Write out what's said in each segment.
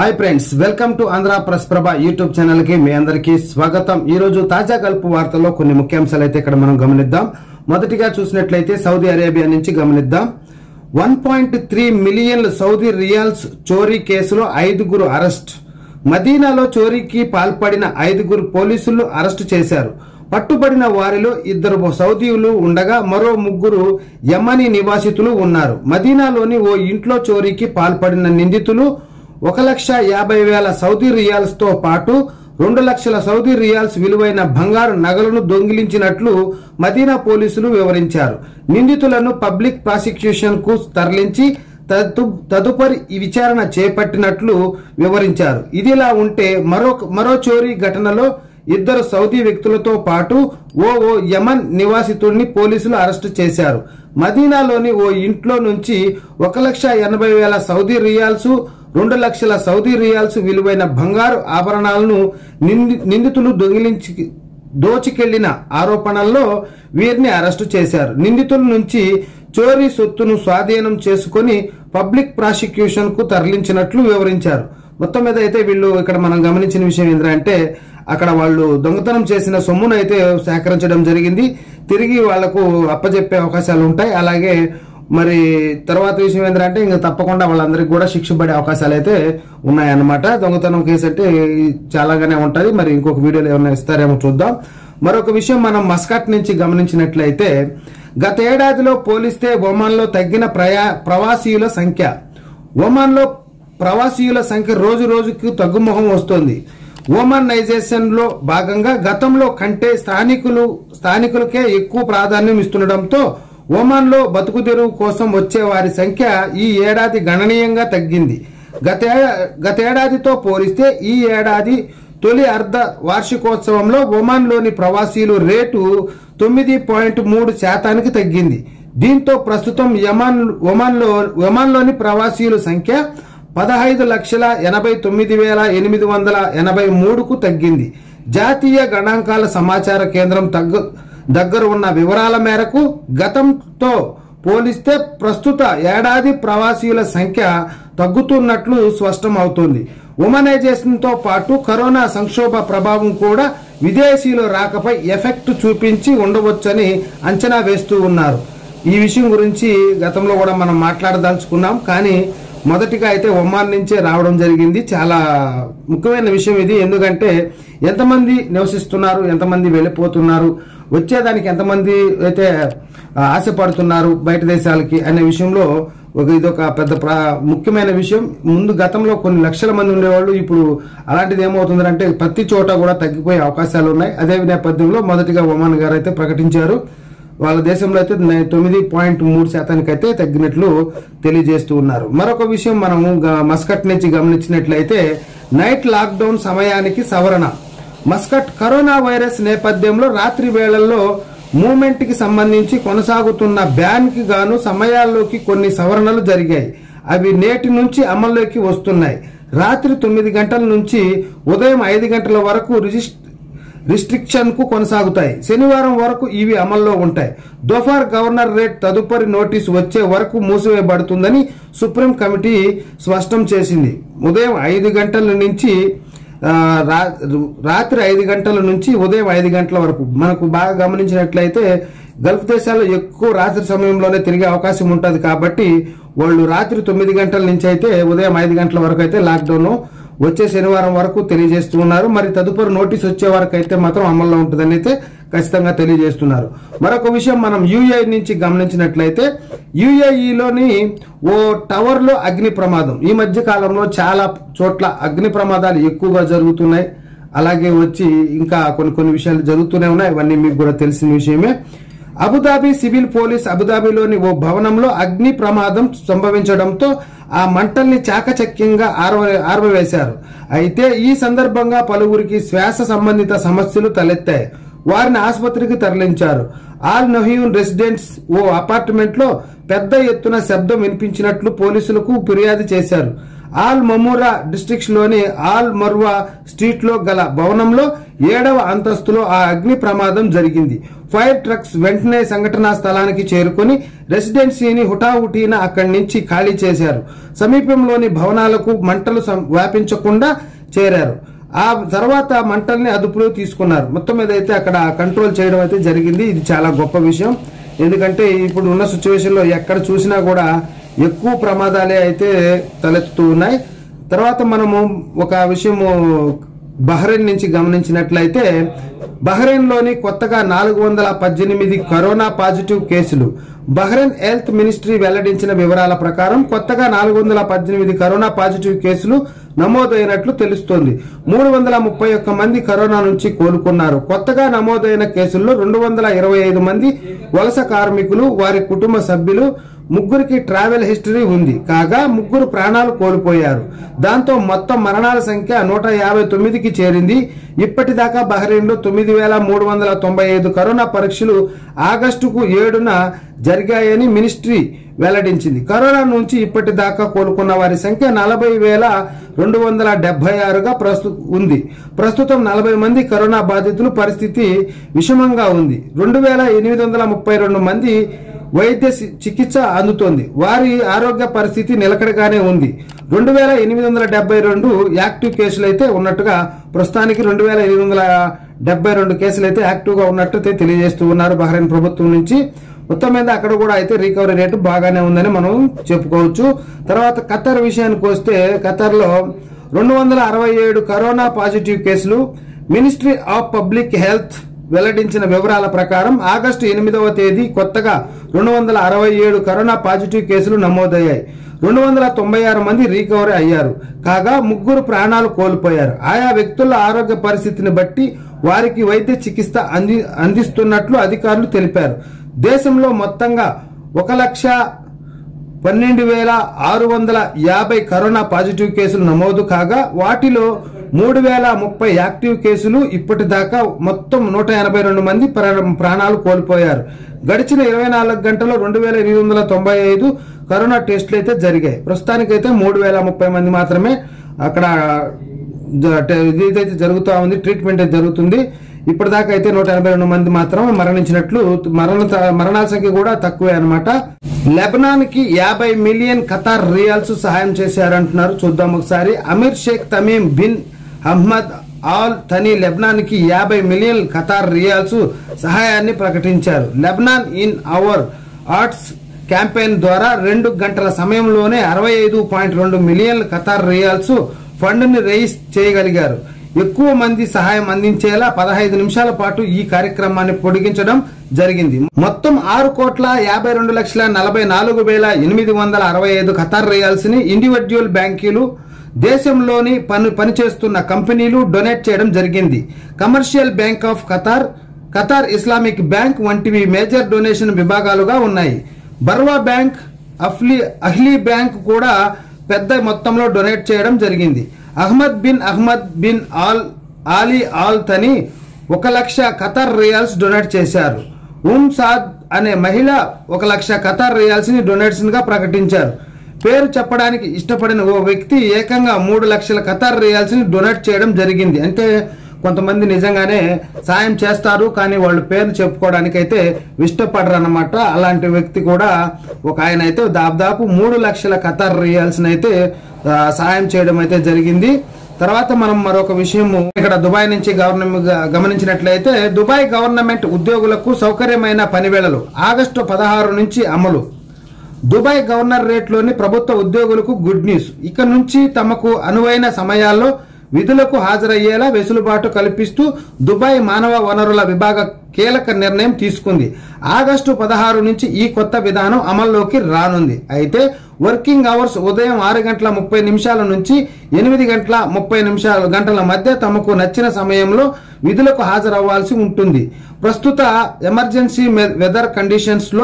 hi friends welcome to Andhra press Prabha YouTube channel కి మీ అందరికీ స్వాగతం ఈ రోజు తాజా గల్పు వార్తల్లో కొన్ని ముఖ్యాంశాలు అయితే ఇక్కడ మనం గమనిద్దాం మొదటిగా చూసినట్లయితే సౌదీ అరేబియా నుంచి గమనిద్దాం వన్ పాయింట్ త్రీ మిలియన్ల సౌదీ రియాల్స్ చోరీ కేసులో ఐదుగురు అరెస్ట్ మదీనాలో చోరీకి పాల్పడిన ఐదుగురు పోలీసులు అరెస్టు చేశారు పట్టుబడిన వారిలో ఇద్దరు సౌదీయులు ఉండగా మరో ముగ్గురు యమనీ నివాసితులు ఉన్నారు మదీనాలోని ఓ ఇంట్లో చోరీకి పాల్పడిన నిందితులు ఒక లక్ష యాభై వేల సౌదీ రియాల్స్ తో పాటు రెండు లక్షల సౌదీ రియాల్స్ విలువైన బంగారు నగలను దొంగిలించినట్లు మదీనా పోలీసులు వివరించారు నిందితులను పబ్లిక్ ప్రాసిక్యూషన్ కు తరలించి తదు తదుపరి ఈ విచారణ చేపట్టినట్లు వివరించారు ఇదిలా ఉంటే మరో మరో చోరీ ఘటనలో ఇద్దరు సౌదీ వ్యక్తులతో పాటు ఓ ఓ యమన్ నివాసితుడిని పోలీసులు అరెస్టు చేశారు మదీనాలోని ఓ ఇంట్లో నుంచి ఒక లక్ష ఎనభై వేల సౌదీ రియాల్స్ రెండు లక్షల సౌదీ రియాల్స్ విలువైన బంగారు ఆభరణాలను నింది నిందితులు దొంగిలించి దోచికెళ్లిన ఆరోపణల్లో వీరిని అరెస్టు చేశారు నిందితుల నుంచి చోరీ సొత్తును స్వాధీనం చేసుకుని పబ్లిక్ ప్రాసిక్యూషన్ కు తరలించినట్లు వివరించారు మొత్తం మీద అయితే వీళ్ళు ఇక్కడ మనం గమనించిన విషయం ఏంటంటే అక్కడ వాళ్ళు దొంగతనం చేసిన సొమ్మును అయితే సేకరించడం జరిగింది తిరిగి వాళ్లకు అప్పజెప్పే అవకాశాలు ఉంటాయి అలాగే మరి తర్వాత విషయం ఏంటంటే ఇంకా తప్పకుండా వాళ్ళందరికీ కూడా శిక్ష పడే అవకాశాలు అయితే ఉన్నాయన్నమాట దొంగతనం కేసు అంటే చాలాగానే ఉంటది మరి ఇంకొక వీడియోలో ఏమైనా ఇస్తారేమో చూద్దాం మరొక విషయం మనం మస్కట్ నుంచి గమనించినట్లయితే గత ఏడాదిలో పోలిస్తే ఒమాన్లో తగ్గిన ప్రయా ప్రవాసీయుల సంఖ్య ఒమాన్లో ప్రవాసీయుల సంఖ్య రోజు రోజుకు తగ్గుముఖం వస్తోంది ఓమనైజేషన్ లో భాగంగా గతంలో కంటే స్థానికులు స్థానికులకే ఎక్కువ ప్రాధాన్యం ఇస్తుండటంతో ఒమాన్ లో బతుకు తెరువు కోసం వచ్చే వారి సంఖ్య ఈ ఏడాది గణనీయంగా తగ్గింది గత గతేడాదితో పోలిస్తే ఈ ఏడాది తొలి అర్ధ వార్షికోత్సవంలో ఒమాన్ లోని ప్రవాసీలు రేటు తొమ్మిది పాయింట్ మూడు శాతానికి తగ్గింది దీంతో ప్రస్తుతం యమాన్ ఒమాన్లో ఒమాన్లోని ప్రవాసీల సంఖ్య పదహైదు లక్షల ఎనభై తొమ్మిది వేల ఎనిమిది వందల ఎనభై మూడుకు తగ్గింది జాతీయ గణాంకాల సమాచార కేంద్రం తగ్గ దగ్గర ఉన్న వివరాల మేరకు గతంతో పోలిస్తే ప్రస్తుత ఏడాది ప్రవాసీల సంఖ్య తగ్గుతున్నట్లు స్పష్టం అవుతోంది ఉమనైజేషన్ తో పాటు కరోనా సంక్షోభ ప్రభావం కూడా విదేశీయుల రాకపై ఎఫెక్ట్ చూపించి ఉండవచ్చని అంచనా వేస్తూ ఉన్నారు ఈ విషయం గురించి గతంలో కూడా మనం మాట్లాడదలుచుకున్నాం కానీ మొదటిగా అయితే ఒమాన్ నుంచే రావడం జరిగింది చాలా ముఖ్యమైన విషయం ఇది ఎందుకంటే ఎంతమంది నివసిస్తున్నారు ఎంతమంది వెళ్ళిపోతున్నారు వచ్చేదానికి ఎంతమంది అయితే ఆశపడుతున్నారు బయట దేశాలకి అనే విషయంలో ఒక ఇదొక పెద్ద ముఖ్యమైన విషయం ముందు గతంలో కొన్ని లక్షల మంది ఉండేవాళ్ళు ఇప్పుడు అలాంటిది ఏమవుతుందంటే ప్రతి చోట కూడా తగ్గిపోయే అవకాశాలు ఉన్నాయి అదే నేపథ్యంలో మొదటిగా ఒమాన్ గారు అయితే ప్రకటించారు వాళ్ళ దేశంలో అయితే తొమ్మిది పాయింట్ మూడు శాతానికి అయితే తగ్గినట్లు తెలియజేస్తూ ఉన్నారు మరొక విషయం మనము మస్కట్ నుంచి గమనించినట్లయితే నైట్ లాక్డౌన్ సమయానికి సవరణ మస్కట్ కరోనా వైరస్ నేపథ్యంలో రాత్రి వేళల్లో మూమెంట్ కి సంబంధించి కొనసాగుతున్న బ్యాన్ కి గాను సమయాల్లోకి కొన్ని సవరణలు జరిగాయి అవి నేటి నుంచి అమల్లోకి వస్తున్నాయి రాత్రి తొమ్మిది గంటల నుంచి ఉదయం ఐదు గంటల వరకు రిజిస్టర్ రిస్ట్రిక్షన్ కు కొనసాగుతాయి శనివారం వరకు ఇవి అమల్లో ఉంటాయి దోఫార్ గవర్నర్ రేట్ తదుపరి నోటీసు వచ్చే వరకు మూసివేయబడుతుందని సుప్రీం కమిటీ స్పష్టం చేసింది ఉదయం ఐదు గంటల నుంచి రాత్రి ఐదు గంటల నుంచి ఉదయం ఐదు గంటల వరకు మనకు బాగా గమనించినట్లయితే గల్ఫ్ దేశాల్లో ఎక్కువ రాత్రి సమయంలోనే తిరిగే అవకాశం ఉంటుంది కాబట్టి వాళ్ళు రాత్రి తొమ్మిది గంటల నుంచి అయితే ఉదయం ఐదు గంటల వరకు అయితే లాక్డౌన్ వచ్చే శనివారం వరకు తెలియజేస్తూ ఉన్నారు మరి తదుపరి నోటీస్ వచ్చే వరకు అయితే మాత్రం అమల్లో ఉంటుందని అయితే ఖచ్చితంగా తెలియజేస్తున్నారు మరొక విషయం మనం యూఏఈ నుంచి గమనించినట్లయితే యూఏఈలోని ఓ టవర్ లో అగ్ని ప్రమాదం ఈ మధ్య కాలంలో చాలా చోట్ల అగ్ని ప్రమాదాలు ఎక్కువగా జరుగుతున్నాయి అలాగే వచ్చి ఇంకా కొన్ని కొన్ని విషయాలు జరుగుతూనే ఉన్నాయి ఇవన్నీ మీకు కూడా తెలిసిన విషయమే అబుదాబి సివిల్ పోలీస్ అబుదాబిలోని ఓ భవనంలో అగ్ని ప్రమాదం సంభవించడంతో ఆ మంటల్ని చాకచక్యంగా ఆర్వవేశారు అయితే ఈ సందర్భంగా పలువురికి శ్వాస సంబంధిత సమస్యలు తలెత్తాయి వారిని ఆసుపత్రికి తరలించారు ఆల్ నహీన్ రెసిడెంట్స్ ఓ అపార్ట్మెంట్ లో పెద్ద ఎత్తున శబ్దం వినిపించినట్లు పోలీసులకు ఫిర్యాదు చేశారు ఆల్ మమూరా డిస్ట్రిక్ట్స్ లోని ఆల్ మర్వా స్ట్రీట్ లో గల భవనంలో ఏడవ అంతస్తులో ఆ అగ్ని ప్రమాదం జరిగింది ఫైర్ ట్రక్స్ వెంటనే సంఘటనా స్థలానికి చేరుకుని రెసిడెన్సీని హుటాహుటీన అక్కడి నుంచి ఖాళీ చేశారు సమీపంలోని భవనాలకు మంటలు సం- వ్యాపించకుండా చేరారు ఆ తర్వాత మంటల్ని అదుపులో తీసుకున్నారు మొత్తం మీద అయితే అక్కడ కంట్రోల్ చేయడం అయితే జరిగింది ఇది చాలా గొప్ప విషయం ఎందుకంటే ఇప్పుడు ఉన్న సిచ్యువేషన్ లో ఎక్కడ చూసినా కూడా ఎక్కువ ప్రమాదాలే అయితే తలెత్తుతూ ఉన్నాయి తర్వాత మనము ఒక విషయము బహ్రెయిన్ నుంచి గమనించినట్లయితే బహ్రెయిన్ లోని కొత్తగా నాలుగు వందల పద్దెనిమిది కరోనా పాజిటివ్ కేసులు బహ్రెయిన్ హెల్త్ మినిస్ట్రీ వెల్లడించిన వివరాల ప్రకారం కొత్తగా నాలుగు వందల పద్దెనిమిది కరోనా పాజిటివ్ కేసులు నమోదైనట్లు తెలుస్తోంది మూడు వందల ముప్పై ఒక్క మంది కరోనా నుంచి కోలుకున్నారు కొత్తగా నమోదైన కేసుల్లో రెండు వందల ఇరవై ఐదు మంది వలస కార్మికులు వారి కుటుంబ సభ్యులు ముగ్గురికి ట్రావెల్ హిస్టరీ ఉంది కాగా ముగ్గురు ప్రాణాలు కోల్పోయారు దాంతో మొత్తం మరణాల సంఖ్య నూట యాభై తొమ్మిదికి చేరింది ఇప్పటిదాకా బహ్రెయిన్లో తొమ్మిది వేల మూడు వందల తొంభై ఐదు కరోనా పరీక్షలు ఆగస్టుకు ఏడున జరిగాయని మినిస్ట్రీ వెల్లడించింది కరోనా నుంచి ఇప్పటిదాకా కోలుకున్న వారి సంఖ్య నలభై వేల రెండు వందల డెబ్బై ఆరుగా ప్రస్తు ఉంది ప్రస్తుతం నలభై మంది కరోనా బాధితులు పరిస్థితి విషమంగా ఉంది రెండు వేల ఎనిమిది వందల ముప్పై రెండు మంది వైద్య సి- చికిత్స అందుతోంది వారి ఆరోగ్య పరిస్థితి నిలకడగానే ఉంది రెండు వేల ఎనిమిది వందల డెబ్బై రెండు యాక్టివ్ కేసులు అయితే ఉన్నట్టుగా ప్రస్తుతానికి రెండు వేల ఎనిమిది వందల డెబ్బై రెండు కేసులు అయితే యాక్టివ్ గా ఉన్నట్టు అయితే తెలియజేస్తూ ఉన్నారు బహ్రెయిన్ ప్రభుత్వం నుంచి మొత్తం మీద అక్కడ కూడా అయితే రికవరీ రేటు బాగానే ఉందని మనం చెప్పుకోవచ్చు తర్వాత ఖతర్ విషయానికి వస్తే ఖతర్ లో రెండు వందల అరవై ఏడు కరోనా పాజిటివ్ కేసులు మినిస్ట్రీ ఆఫ్ పబ్లిక్ హెల్త్ వెల్లడించిన వివరాల ప్రకారం ఆగస్టు ఎనిమిదవ తేదీ కొత్తగా రెండు వందల అరవై ఏడు కరోనా పాజిటివ్ కేసులు నమోదయ్యాయి రెండు వందల తొంభై ఆరు మంది రీకవరీ అయ్యారు కాగా ముగ్గురు ప్రాణాలు కోల్పోయారు ఆయా వ్యక్తుల ఆరోగ్య పరిస్థితిని బట్టి వారికి వైద్య చికిత్స అంది అందిస్తున్నట్లు అధికారులు తెలిపారు దేశంలో మొత్తంగా ఒక లక్ష పన్నెండు వేల ఆరు వందల యాభై కరోనా పాజిటివ్ కేసులు నమోదు కాగా వాటిలో మూడు వేల ముప్పై యాక్టివ్ కేసులు ఇప్పటిదాకా మొత్తం నూట ఎనభై రెండు మంది ప్రా- ప్రాణాలు కోల్పోయారు గడిచిన ఇరవై నాలుగు గంటల్లో రెండు వేల ఎనిమిది వందల తొంభై ఐదు కరోనా టెస్టులు అయితే జరిగాయి ప్రస్తుతానికైతే మూడు వేల ముప్పై మంది మాత్రమే అక్కడ జ- ట- ఇదైతే జరుగుతూ ఉంది ట్రీట్మెంట్ అయితే జరుగుతుంది ఇప్పటిదాకా అయితే నూట ఎనభై రెండు మంది మాత్రమే మరణించినట్లు మరణ మరణాల సంఖ్య కూడా తక్కువే అనమాట లెబనాన్ కి యాభై మిలియన్ ఖతార్ రియాల్స్ సహాయం చేశారంటున్నారు చూద్దాం ఒకసారి Amir Sheikh Tamim bin Ahmad Al Thani Lebanon కి యాభై మిలియన్ ఖతార్ రియాల్స్ సహాయాన్ని ప్రకటించారు Lebanon in our hearts campaign ద్వారా రెండు గంటల సమయంలోనే అరవై ఐదు పాయింట్ రెండు మిలియన్ ఖతార్ రియాల్స్ ఫండ్ని రైజ్ చేయగలిగారు ఎక్కువ మంది సహాయం అందించేలా పదహైదు నిమిషాల పాటు ఈ కార్యక్రమాన్ని పొడిగించడం జరిగింది మొత్తం ఆరు కోట్ల యాభై రెండు లక్షల నలభై నాలుగు వేల ఎనిమిది వందల అరవై ఐదు ఖతార్ రియాల్స్ ని ఇండివిడ్యువల్ బ్యాంకీలు దేశంలోని పని పనిచేస్తున్న కంపెనీలు డొనేట్ చేయడం జరిగింది commercial bank of Qatar Qatar Islamic bank వంటివి మేజర్ డొనేషన్ విభాగాలుగా ఉన్నాయి బర్వా బ్యాంక్ అఫ్లీ అహ్లీ బ్యాంక్ కూడా పెద్ద మొత్తంలో డొనేట్ చేయడం జరిగింది Ahmad bin Ahmad bin Al Ali Al Thani ఒక లక్ష ఖతార్ రియాల్స్ డొనేట్ చేశారు ఉమ్ సాద్ అనే మహిళ ఒక లక్ష ఖతార్ రియాల్స్ ని డొనేట్స్ గా ప్రకటించారు పేరు చెప్పడానికి ఇష్టపడిన ఓ వ్యక్తి ఏకంగా మూడు లక్షల ఖతార్ రియాల్స్ ని డొనేట్ చేయడం జరిగింది అంటే కొంతమంది నిజంగానే సాయం చేస్తారు కానీ వాళ్ళు పేరు చెప్పుకోవడానికి అయితే ఇష్టపడరు అనమాట అలాంటి వ్యక్తి కూడా ఒక ఆయన అయితే దాదాపు మూడు లక్షల ఖతార్ రియాల్స్ అయితే ఆ, సాయం చేయడం అయితే జరిగింది తర్వాత మనం మరొక విషయము ఇక్కడ దుబాయ్ నుంచి గవర్నమెంట్ గమనించినట్లయితే దుబాయ్ గవర్నమెంట్ ఉద్యోగులకు సౌకర్యమైన పనివేళలు ఆగస్టు పదహారు నుంచి అమలు దుబాయ్ గవర్నర్ రేట్లోని ప్రభుత్వ ఉద్యోగులకు గుడ్ న్యూస్ ఇక నుంచి తమకు అనువైన సమయాల్లో విధులకు హాజరయ్యేలా వెసులుబాటు కల్పిస్తూ దుబాయ్ మానవ వనరుల విభాగ కీలక నిర్ణయం తీసుకుంది ఆగస్టు పదహారు నుంచి ఈ కొత్త విధానం అమల్లోకి రానుంది అయితే వర్కింగ్ అవర్స్ ఉదయం ఆరు గంటల ముప్పై నిమిషాల నుంచి ఎనిమిది గంటల ముప్పై నిమిషాల గంటల మధ్య తమకు నచ్చిన సమయంలో విధులకు హాజరవ్వాల్సి ఉంటుంది ప్రస్తుత ఎమర్జెన్సీ మె- వెదర్ కండిషన్స్ లో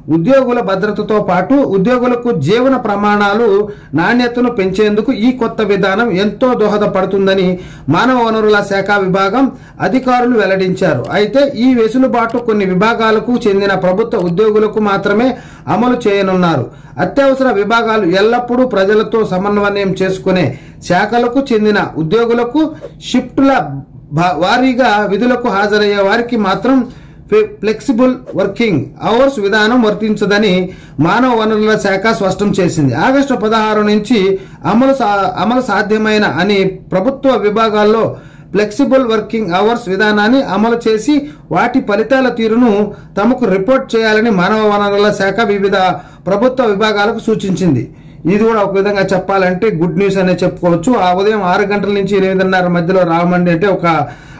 ఉద్యోగుల భద్రతతో పాటు ఉద్యోగులకు జీవన ప్రమాణాలు నాణ్యతను పెంచేందుకు ఈ కొత్త విధానం ఎంతో దోహదపడుతుందని మానవ వనరుల శాఖ విభాగం అధికారులు వెల్లడించారు అయితే ఈ వెసులుబాటు కొన్ని విభాగాలకు చెందిన ప్రభుత్వ ఉద్యోగులకు మాత్రమే అమలు చేయనున్నారు అత్యవసర విభాగాలు ఎల్లప్పుడూ ప్రజలతో సమన్వయం చేసుకునే శాఖలకు చెందిన ఉద్యోగులకు షిఫ్టుల భా- వారీగా విధులకు హాజరయ్యే వారికి మాత్రం ఫ్లె- ఫ్లెక్సిబుల్ వర్కింగ్ అవర్స్ విధానం వర్తించదని మానవ వనరుల శాఖ స్పష్టం చేసింది ఆగస్టు పదహారు నుంచి అమలు సా- అమలు సాధ్యమైన అని ప్రభుత్వ విభాగాల్లో ఫ్లెక్సిబుల్ వర్కింగ్ అవర్స్ విధానాన్ని అమలు చేసి వాటి ఫలితాల తీరును తమకు రిపోర్ట్ చేయాలని మానవ వనరుల శాఖ వివిధ ప్రభుత్వ విభాగాలకు సూచించింది ఇది కూడా ఒక విధంగా చెప్పాలంటే గుడ్ న్యూస్ అనే చెప్పుకోవచ్చు ఆ ఉదయం ఆరు గంటల నుంచి ఎనిమిదిన్నర మధ్యలో రామండి అంటే ఒక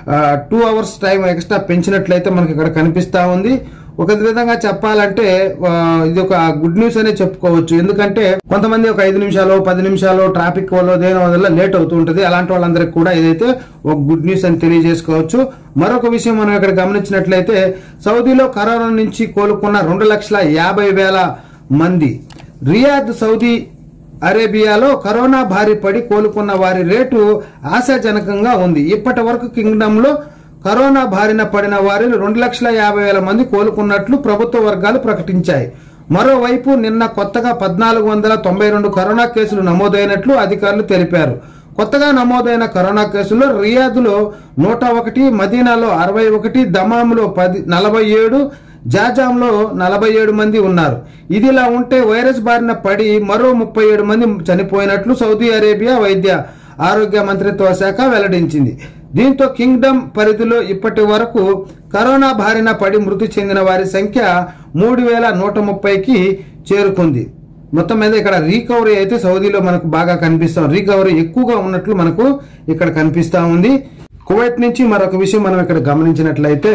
టూ అవర్స్ టైం ఎక్స్ట్రా పెంచినట్లయితే మనకి ఇక్కడ కనిపిస్తా ఉంది ఒక విధంగా చెప్పాలంటే ఆ, ఇది ఒక గుడ్ న్యూస్ అనే చెప్పుకోవచ్చు ఎందుకంటే కొంతమంది ఒక ఐదు నిమిషాలు పది నిమిషాలు ట్రాఫిక్ వల్ల దేని వల్ల లేట్ అవుతూ ఉంటుంది అలాంటి వాళ్ళందరికీ కూడా ఇదైతే ఒక గుడ్ న్యూస్ అని తెలియజేసుకోవచ్చు మరొక విషయం మనం ఇక్కడ గమనించినట్లయితే సౌదీలో కరోనా నుంచి కోలుకున్న రెండు లక్షల యాభై వేల మంది రియాద్ సౌదీ అరేబియాలో కరోనా బారి పడి కోలుకున్న వారి రేటు ఆశాజనకంగా ఉంది ఇప్పటి వరకు కింగ్డమ్ లో కరోనా బారిన పడిన వారిలో రెండు లక్షల యాభై వేల మంది కోలుకున్నట్లు ప్రభుత్వ వర్గాలు ప్రకటించాయి మరోవైపు నిన్న కొత్తగా పద్నాలుగు వందల తొంభై రెండు కరోనా కేసులు నమోదైనట్లు అధికారులు తెలిపారు కొత్తగా నమోదైన కరోనా కేసుల్లో రియాద్లో నూట ఒకటి మదీనాలో అరవై ఒకటి దమాంలో పది నలభై ఏడు జాజాంలో నలభై ఏడు మంది ఉన్నారు ఇదిలా ఉంటే వైరస్ బారిన పడి మరో ముప్పై ఏడు మంది చనిపోయినట్లు సౌదీ అరేబియా వైద్య ఆరోగ్య మంత్రిత్వ శాఖ వెల్లడించింది దీంతో కింగ్డమ్ పరిధిలో ఇప్పటి వరకు కరోనా బారిన పడి మృతి చెందిన వారి సంఖ్య మూడు వేల నూట ముప్పైకి చేరుకుంది మొత్తం మీద ఇక్కడ రీకవరీ అయితే సౌదీలో మనకు బాగా కనిపిస్తాం రీకవరీ ఎక్కువగా ఉన్నట్లు మనకు ఇక్కడ కనిపిస్తా ఉంది కువైట్ నుంచి మరొక విషయం మనం ఇక్కడ గమనించినట్లయితే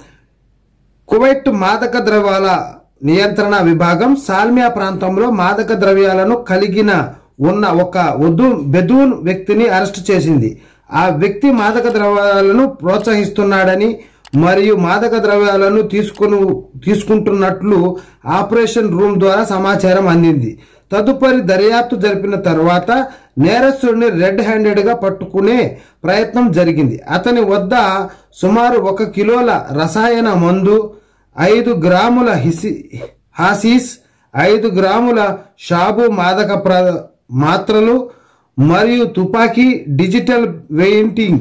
కువైట్ మాదక ద్రవ్యాల నియంత్రణ విభాగం సాల్మియా ప్రాంతంలో మాదక ద్రవ్యాలను కలిగిన ఉన్న ఒక వధు బెదూన్ వ్యక్తిని అరెస్ట్ చేసింది ఆ వ్యక్తి మాదక ద్రవ్యాలను ప్రోత్సహిస్తున్నాడని మరియు మాదక ద్రవ్యాలను తీసుకుని తీసుకుంటున్నట్లు ఆపరేషన్ రూమ్ ద్వారా సమాచారం అందింది తదుపరి దర్యాప్తు జరిపిన తర్వాత నేరస్తుడిని రెడ్ హ్యాండెడ్ గా పట్టుకునే ప్రయత్నం జరిగింది అతని వద్ద సుమారు ఒక కిలోల రసాయన మందు ఐదు గ్రాముల హిసి హాసీస్ ఐదు గ్రాముల షాబు మాదక ప్ర మాత్రలు మరియు తుపాకీ డిజిటల్ వెయింటింగ్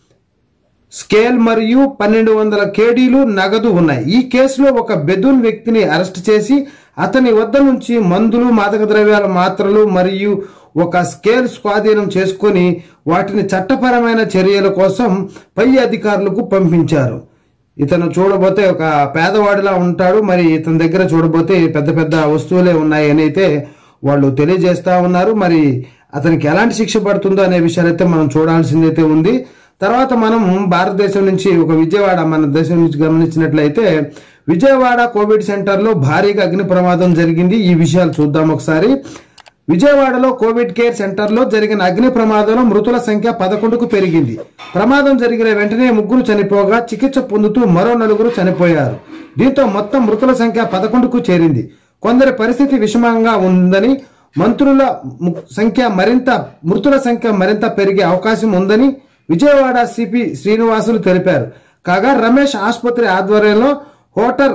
స్కేల్ మరియు పన్నెండు వందల కేడీలు నగదు ఉన్నాయి ఈ కేసులో ఒక బెదూన్ వ్యక్తిని అరెస్ట్ చేసి అతని వద్ద నుంచి మందులు మాదక ద్రవ్యాల మాత్రలు మరియు ఒక స్కేల్ స్వాధీనం చేసుకొని వాటిని చట్టపరమైన చర్యల కోసం పై అధికారులకు పంపించారు ఇతను చూడబోతే ఒక పేదవాడిలా ఉంటాడు మరి ఇతని దగ్గర చూడబోతే పెద్ద పెద్ద వస్తువులే ఉన్నాయి అని అయితే వాళ్ళు తెలియజేస్తా ఉన్నారు మరి అతనికి ఎలాంటి శిక్ష పడుతుందో అనే విషయాలు అయితే మనం చూడాల్సిందైతే ఉంది తర్వాత మనం భారతదేశం నుంచి ఒక విజయవాడ మన దేశం నుంచి గమనించినట్లయితే విజయవాడ కోవిడ్ సెంటర్లో భారీగా అగ్ని ప్రమాదం జరిగింది ఈ విషయాలు చూద్దాం ఒకసారి విజయవాడలో కోవిడ్ కేర్ సెంటర్లో జరిగిన అగ్ని ప్రమాదంలో మృతుల సంఖ్య పదకొండుకు పెరిగింది ప్రమాదం జరిగిన వెంటనే ముగ్గురు చనిపోగా చికిత్స పొందుతూ మరో నలుగురు చనిపోయారు దీంతో మొత్తం మృతుల సంఖ్య పదకొండుకు చేరింది కొందరి పరిస్థితి విషమంగా ఉందని మంత్రుల ము- సంఖ్య మరింత మృతుల సంఖ్య మరింత పెరిగే అవకాశం ఉందని విజయవాడ సిపి శ్రీనివాసులు తెలిపారు కాగా రమేష్ ఆసుపత్రి ఆధ్వర్యంలో hotel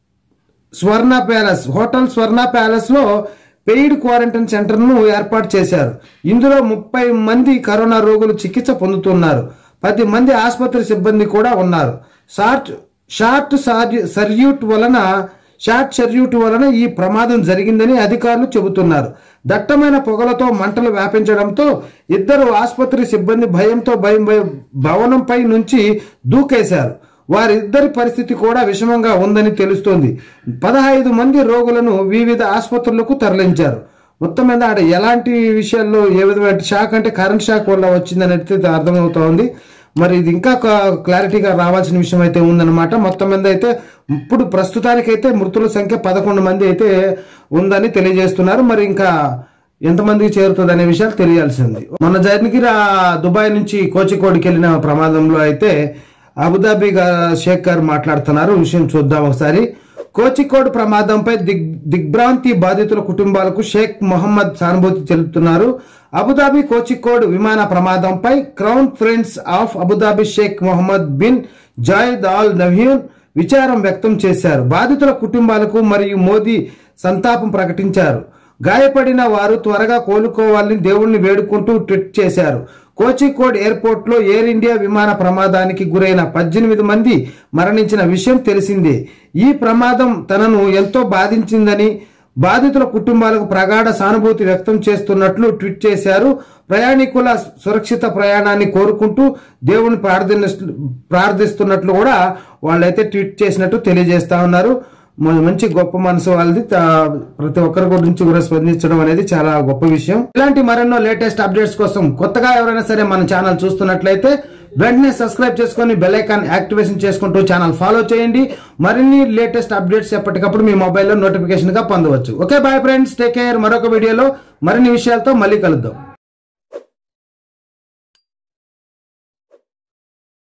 Swarna palace hotel Swarna palace లో పెయిడ్ క్వారంటైన్ సెంటర్ ను ఏర్పాటు చేశారు ఇందులో ముప్పై మంది కరోనా రోగులు చికిత్స పొందుతున్నారు పది మంది ఆసుపత్రి సిబ్బంది కూడా ఉన్నారు షార్ట్ షార్ట్ సార్యు- సర్యూట్ వలన షార్ట్ సర్యూట్ వలన ఈ ప్రమాదం జరిగిందని అధికారులు చెబుతున్నారు దట్టమైన పొగలతో మంటలు వ్యాపించడంతో ఇద్దరు ఆసుపత్రి సిబ్బంది భయంతో భయం భయం భవనంపై నుంచి దూకేశారు వారిద్దరి పరిస్థితి కూడా విషమంగా ఉందని తెలుస్తోంది పదహైదు మంది రోగులను వివిధ ఆసుపత్రులకు తరలించారు మొత్తం మీద ఆడ ఎలాంటి విషయాల్లో ఏ విధమైన షాక్ అంటే కరెంట్ షాక్ వల్ల వచ్చిందని అయితే అర్థమవుతోంది మరి ఇది ఇంకా క- క్లారిటీగా రావాల్సిన విషయం అయితే ఉందన్నమాట మొత్తం మీద అయితే ఇప్పుడు ప్రస్తుతానికైతే మృతుల సంఖ్య పదకొండు మంది అయితే ఉందని తెలియజేస్తున్నారు మరి ఇంకా ఎంతమందికి చేరుతుంది అనే విషయాలు తెలియాల్సింది మొన్న జర్నీకి దుబాయ్ నుంచి కోచికోడికి వెళ్ళిన ప్రమాదంలో అయితే అబుదాబి గా- షేక్ గారు మాట్లాడుతున్నారు విషయం చూద్దాం ఒకసారి కోచికోడ్ ప్రమాదంపై దిగ్ దిగ్భ్రాంతి బాధితుల కుటుంబాలకు షేక్ మొహమ్మద్ సానుభూతి తెలుపుతున్నారు అబుదాబి కోచికోడ్ విమాన ప్రమాదంపై crown prince of Abu Dhabi Sheikh Mohammed bin Zayed Al Nahyan విచారం వ్యక్తం చేశారు బాధితుల కుటుంబాలకు మరియు మోదీ సంతాపం ప్రకటించారు గాయపడిన వారు త్వరగా కోలుకోవాలని దేవుణ్ణి వేడుకుంటూ ట్వీట్ చేశారు కోచికోడ్ ఎయిర్పోర్ట్ లో ఎయిర్ ఇండియా విమాన ప్రమాదానికి గురైన పద్దెనిమిది మంది మరణించిన విషయం తెలిసిందే ఈ ప్రమాదం తనను ఎంతో బాధించిందని బాధితుల కుటుంబాలకు ప్రగాఢ సానుభూతి వ్యక్తం చేస్తున్నట్లు ట్వీట్ చేశారు ప్రయాణికుల సురక్షిత ప్రయాణాన్ని కోరుకుంటూ దేవుని ప్రార్థన ప్రార్థిస్తున్నట్లు కూడా వాళ్ళైతే ట్వీట్ చేసినట్టు తెలియజేస్తా ఉన్నారు మ- మంచి గొప్ప మనసు వాళ్ళది తా- ప్రతి ఒక్కరి గురించి కూడా స్పందించడం అనేది చాలా గొప్ప విషయం ఇలాంటి మరెన్నో లేటెస్ట్ అప్డేట్స్ కోసం కొత్తగా ఎవరైనా సరే మన ఛానల్ చూస్తున్నట్లయితే వెంటనే సబ్స్క్రైబ్ చేసుకొని బెల్ ఐకాన్ యాక్టివేషన్ చేసుకుంటూ ఛానల్ ఫాలో చేయండి మరిన్ని లేటెస్ట్ అప్డేట్స్ ఎప్పటికప్పుడు మీ మొబైల్లో నోటిఫికేషన్ గా పొందవచ్చు okay bye friends take care మరొక వీడియోలో మరిన్ని విషయాలతో మళ్ళీ కలుద్దాం